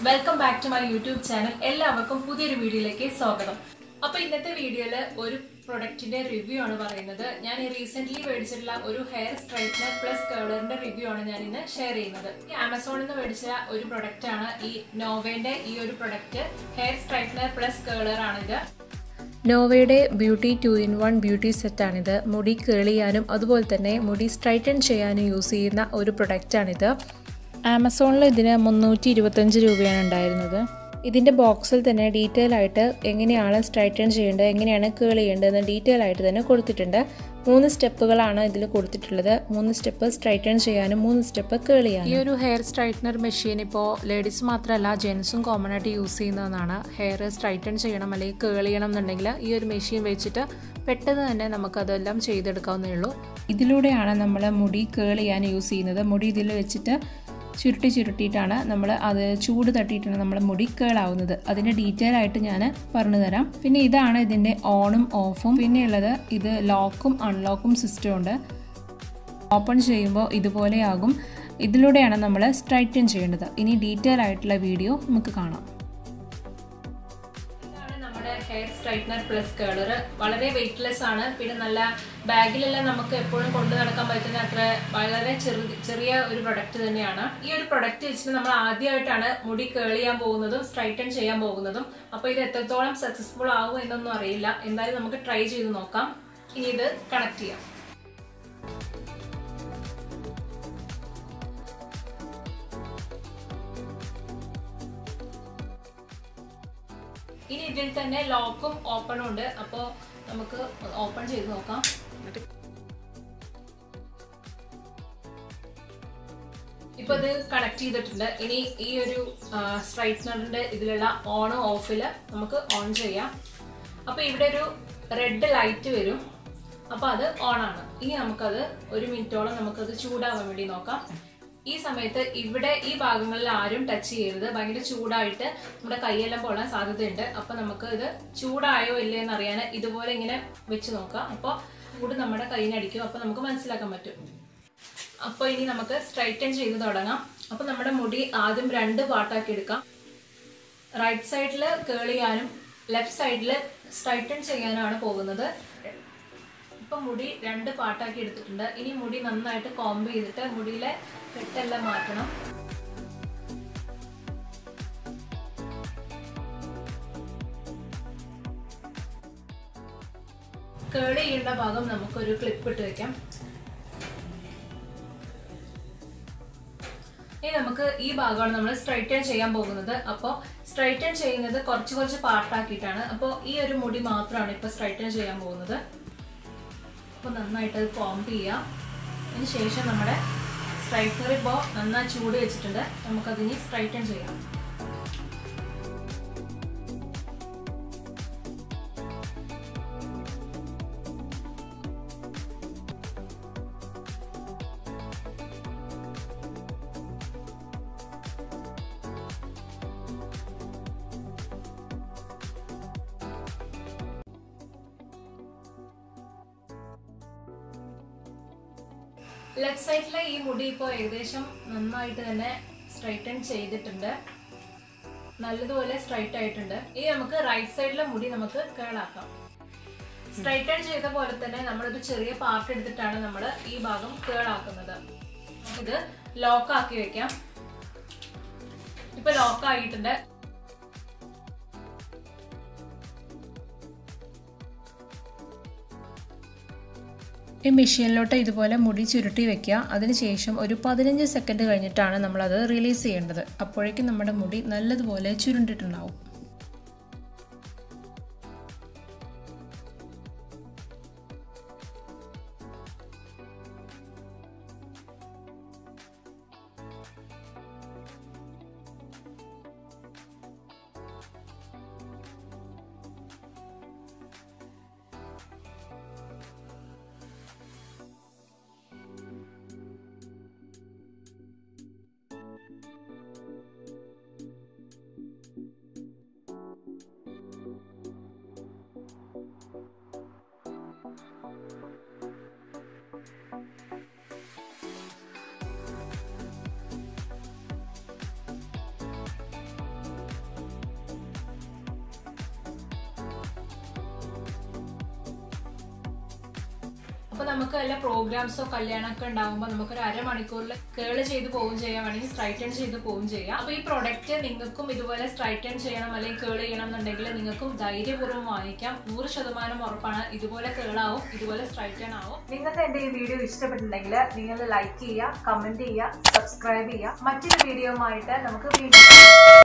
Welcome back to my YouTube channel എല്ലാവർക്കും പുതിയൊരു വീഡിയോയിലേക്ക് സ്വാഗതം അപ്പൊ ഇന്നത്തെ വീഡിയോയില് ഒരു പ്രൊഡക്റ്റിന്റെ റിവ്യൂ ആണ് പറയുന്നത് ഞാൻ റീസെന്റ് മേടിച്ചിട്ടുള്ള ഒരു ഹെയർ സ്ട്രൈറ്റ്നർ പ്ലസ് കേളറിന്റെ റിവ്യൂ ആണ് ഞാൻ ഇന്ന് ഷെയർ ചെയ്യുന്നത് ഈ ആമസോണിൽ നിന്ന് മേടിച്ച ഒരു പ്രൊഡക്റ്റ് ആണ് ഈ നോവേന്റെ ഈ ഒരു product hair straightener plus curler ആണിത് നോവയുടെ beauty two in one beauty സെറ്റാണിത് മുടി കേളിയാനും അതുപോലെ തന്നെ മുടി സ്ട്രൈറ്റൻ ചെയ്യാനും യൂസ് ചെയ്യുന്ന ഒരു പ്രൊഡക്റ്റാണിത് ആമസോണിൽ ഇതിന് മുന്നൂറ്റി ഇരുപത്തഞ്ച് രൂപയാണ് ഉണ്ടായിരുന്നത് ഇതിൻ്റെ ബോക്സിൽ തന്നെ ഡീറ്റെയിൽ ആയിട്ട് എങ്ങനെയാണ് സ്ട്രൈറ്റൻ ചെയ്യേണ്ടത് എങ്ങനെയാണ് കേൾ ചെയ്യേണ്ടതെന്ന് ഡീറ്റെയിൽ ആയിട്ട് തന്നെ കൊടുത്തിട്ടുണ്ട് മൂന്ന് സ്റ്റെപ്പുകളാണ് ഇതിൽ കൊടുത്തിട്ടുള്ളത് മൂന്ന് സ്റ്റെപ്പ് സ്ട്രൈറ്റൻ ചെയ്യാനും മൂന്ന് സ്റ്റെപ്പ് കേൾ ചെയ്യാനും ഈ ഒരു ഹെയർ സ്ട്രൈറ്റനർ മെഷീൻ ഇപ്പോൾ ലേഡീസ് മാത്രമല്ല ജെൻസും കോമൺ ആയിട്ട് യൂസ് ചെയ്യുന്നതാണ് ഹെയർ സ്ട്രൈറ്റൻ ചെയ്യണം അല്ലെങ്കിൽ കേൾ ചെയ്യണം എന്നുണ്ടെങ്കിൽ ഈ ഒരു മെഷീൻ വെച്ചിട്ട് പെട്ടെന്ന് തന്നെ നമുക്കതെല്ലാം ചെയ്തെടുക്കാവുന്നേ ഉള്ളൂ ഇതിലൂടെയാണ് നമ്മൾ മുടി കേൾ ചെയ്യാൻ യൂസ് ചെയ്യുന്നത് മുടി ഇതിൽ വെച്ചിട്ട് ചുരുട്ടി ചുരുട്ടിയിട്ടാണ് നമ്മൾ അത് ചൂട് തട്ടിയിട്ടാണ് നമ്മൾ മുടി കേളാവുന്നത് അതിൻ്റെ ഡീറ്റെയിൽ ആയിട്ട് ഞാൻ പറഞ്ഞു തരാം പിന്നെ ഇതാണ് ഇതിൻ്റെ ഓണും ഓഫും പിന്നെയുള്ളത് ഇത് ലോക്കും അൺലോക്കും സിസ്റ്റം ഉണ്ട് ഓപ്പൺ ചെയ്യുമ്പോൾ ഇതുപോലെയാകും ഇതിലൂടെയാണ് നമ്മൾ സ്ട്രൈറ്റൻ ചെയ്യേണ്ടത് ഇനി ഡീറ്റെയിൽ ആയിട്ടുള്ള വീഡിയോ നമുക്ക് കാണാം ഇതാണ് നമ്മുടെ ഹെയർ സ്ട്രൈറ്റ്നർ പ്ലസ് കേളർ വളരെ വെയിറ്റ്ലെസ് ആണ് പിന്നെ നല്ല ബാഗിലെല്ലാം നമുക്ക് എപ്പോഴും കൊണ്ടു നടക്കാൻ പറ്റുന്ന അത്ര വളരെ ചെറു ചെറിയ ഒരു പ്രൊഡക്റ്റ് തന്നെയാണ് ഈ ഒരു പ്രൊഡക്റ്റ് വെച്ചിട്ട് നമ്മൾ ആദ്യമായിട്ടാണ് മുടി കേൾ ചെയ്യാൻ പോകുന്നതും സ്ട്രൈറ്റൻ ചെയ്യാൻ പോകുന്നതും അപ്പോൾ ഇത് എത്രത്തോളം സക്സസ്ഫുൾ ആവും എന്നൊന്നും അറിയില്ല എന്തായാലും നമുക്ക് ട്രൈ ചെയ്ത് നോക്കാം ഇനി ഇത് കണക്ട് ചെയ്യാം ഇനി ഇതിൽ തന്നെ ലോക്കും ഓപ്പണും ഉണ്ട് അപ്പോൾ നമുക്ക് ഓപ്പൺ ചെയ്ത് നോക്കാം ഇപ്പൊ ഇത് കണക്ട് ചെയ്തിട്ടുണ്ട് ഇനി ഈ ഒരു സ്ട്രൈറ്റ്നറിന്റെ ഇതിലുള്ള ഓൺ ഓഫിൽ നമുക്ക് ഓൺ ചെയ്യാം അപ്പൊ ഇവിടെ ഒരു റെഡ് ലൈറ്റ് വരും അപ്പൊ അത് ഓൺ ആണ് ഇനി നമുക്കത് ഒരു മിനിറ്റോളം നമുക്കത് ചൂടാവാൻ വേണ്ടി നോക്കാം ഈ സമയത്ത് ഇവിടെ ഈ ഭാഗങ്ങളിൽ ആരും ടച്ച് ചെയ്യരുത് ഭയങ്കര ചൂടായിട്ട് നമ്മുടെ കൈയെല്ലാം പൊള്ളാൻ സാധ്യതയുണ്ട് അപ്പൊ നമുക്ക് ഇത് ചൂടായോ ഇല്ലേ എന്ന് അറിയാൻ ഇതുപോലെ ഇങ്ങനെ വെച്ച് നോക്കാം അപ്പോൾ ചൂട് നമ്മുടെ കൈയിനടിക്കും അപ്പൊ നമുക്ക് മനസ്സിലാക്കാൻ പറ്റും അപ്പോൾ ഇനി നമുക്ക് സ്ട്രൈറ്റൻ ചെയ്ത് തുടങ്ങാം അപ്പോൾ നമ്മുടെ മുടി ആദ്യം രണ്ട് പാർട്ടാക്കി എടുക്കാം റൈറ്റ് സൈഡിൽ കേൾ ചെയ്യാനും ലെഫ്റ്റ് സൈഡിൽ സ്ട്രൈറ്റൻ ചെയ്യാനുമാണ് പോകുന്നത് ഇപ്പം മുടി രണ്ട് പാർട്ടാക്കി എടുത്തിട്ടുണ്ട് ഇനി മുടി നന്നായിട്ട് കോംബ് ചെയ്തിട്ട് മുടിയിലെ കെട്ടെല്ലാം മാറ്റണം കേൾ ചെയ്യേണ്ട ഭാഗം നമുക്കൊരു ക്ലിപ്പ് ഇട്ട് വെക്കാം ഇനി നമുക്ക് ഈ ഭാഗമാണ് നമ്മൾ സ്ട്രൈറ്റൻ ചെയ്യാൻ പോകുന്നത് അപ്പോൾ സ്ട്രൈറ്റൻ ചെയ്യുന്നത് കുറച്ച് കുറച്ച് പാർട്ടാക്കിയിട്ടാണ് അപ്പോൾ ഈ ഒരു മുടി മാത്രമാണ് ഇപ്പോൾ സ്ട്രൈറ്റൻ ചെയ്യാൻ പോകുന്നത് അപ്പോൾ നന്നായിട്ട് അത് കോംപ് ചെയ്യാം അതിന് ശേഷം നമ്മുടെ സ്ട്രൈറ്റർ ഇപ്പോൾ നന്നായി ചൂട് വെച്ചിട്ടുണ്ട് നമുക്കതിനി സ്ട്രൈറ്റൻ ചെയ്യാം ലെഫ്റ്റ് സൈഡിലെ ഈ മുടി ഇപ്പോൾ ഏകദേശം നന്നായിട്ട് തന്നെ സ്ട്രൈറ്റൻ ചെയ്തിട്ടുണ്ട് നല്ലതുപോലെ സ്ട്രൈറ്റ് ആയിട്ടുണ്ട് ഇനി നമുക്ക് റൈറ്റ് സൈഡിലെ മുടി നമുക്ക് കേളാക്കാം സ്ട്രൈറ്റൻ ചെയ്ത പോലെ തന്നെ നമ്മളൊരു ചെറിയ പാർട്ട് എടുത്തിട്ടാണ് നമ്മൾ ഈ ഭാഗം കേളാക്കുന്നത് ഇത് ലോക്ക് ആക്കി വെക്കാം ഇപ്പൊ ലോക്ക് ആയിട്ടുണ്ട് ഈ മെഷീനിലോട്ട് ഇതുപോലെ മുടി ചുരുട്ടി വെക്കുക അതിനുശേഷം ഒരു പതിനഞ്ച് സെക്കൻഡ് കഴിഞ്ഞിട്ടാണ് നമ്മളത് റിലീസ് ചെയ്യേണ്ടത് അപ്പോഴേക്കും നമ്മുടെ മുടി നല്ലതുപോലെ ചുരുണ്ടിട്ടുണ്ടാവും അപ്പൊ നമുക്ക് വല്ല പ്രോഗ്രാംസോ കല്യാണമൊക്കെ ഉണ്ടാകുമ്പോൾ നമുക്ക് ഒരു അരമണിക്കൂറിൽ കേള് ചെയ്ത് പോവും ചെയ്യാം വേണമെങ്കിൽ സ്ട്രൈറ്റൺ ചെയ്ത് പോവും ചെയ്യാം അപ്പൊ ഈ പ്രൊഡക്റ്റ് നിങ്ങൾക്കും ഇതുപോലെ സ്ട്രൈറ്റൺ ചെയ്യണം അല്ലെങ്കിൽ കേള് ചെയ്യണം എന്നുണ്ടെങ്കിൽ നിങ്ങൾക്കും ധൈര്യപൂർവ്വം വാങ്ങിക്കാം നൂറ് ശതമാനം ഉറപ്പാണ് ഇതുപോലെ കേളാവും ഇതുപോലെ സ്ട്രൈറ്റൺ ആവും നിങ്ങൾക്ക് എന്റെ ഈ വീഡിയോ ഇഷ്ടപ്പെട്ടിട്ടുണ്ടെങ്കിൽ നിങ്ങൾ ലൈക്ക് ചെയ്യുക കമന്റ് ചെയ്യുക സബ്സ്ക്രൈബ് ചെയ്യുക മറ്റൊരു വീഡിയോയുമായിട്ട് നമുക്ക് വീണ്ടും കാണാം.